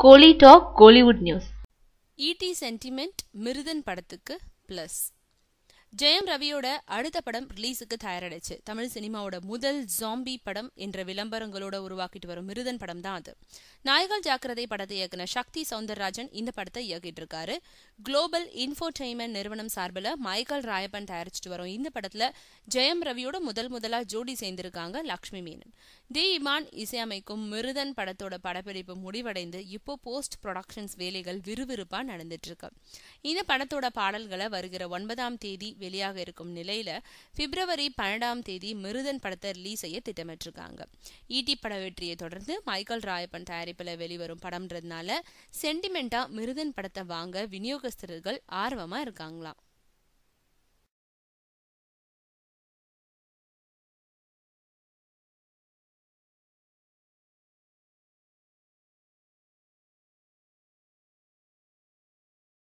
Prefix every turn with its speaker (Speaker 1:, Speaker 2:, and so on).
Speaker 1: கோலி talk Kollywood news
Speaker 2: ஈடி sentiment Miruthan படத்துக்கு plus ஜெயம் ரவியோட அடுத்த படம் ரிலீஸுக்கு தயாராயிடுச்சு தமிழ் சினிமாவோட முதல் ஜாம்பி படம் என்ற விளம்பரங்களோட உருவாக்கிட்டு வரும் மிருதன் படம் தான் அது நாயகல் ஜாக்கிரதை படத்தை இயக்குன சக்தி சவுந்தரராஜன் இந்த படத்தை இயக்கிட்டு இருக்காரு குளோபல் இன்ஃபோடெயின்மெண்ட் நிறுவனம் சார்பில் மைக்கேல் ராயப்பன் தயாரிச்சுட்டு வரும் இந்த படத்துல ஜெயம் ரவியோட முதல் முதலா ஜோடி சேர்ந்திருக்காங்க லக்ஷ்மி மேனன் டி இமான் இசையமைக்கும் மிருதன் படத்தோட படப்பிடிப்பு முடிவடைந்து இப்போ போஸ்ட் ப்ரொடக்ஷன்ஸ் வேலைகள் விறுவிறுப்பா நடந்துட்டு இருக்கு இந்த படத்தோட பாடல்களை வருகிற ஒன்பதாம் தேதி வெளியாக இருக்கும் நிலையில பிப்ரவரி பன்னெண்டாம் தேதி மிருதன் படத்தை ரிலீஸ் செய்ய திட்டமிட்டிருக்காங்க ஈட்டி பட வெற்றியை தொடர்ந்து மைக்கேல் ராயப்பன் தயாரிப்புல வெளிவரும் படம்ன்றதுனால சென்டிமெண்டா மிருதன் படத்தை வாங்க விநியோகஸ்தர்கள் ஆர்வமா இருக்காங்களாம்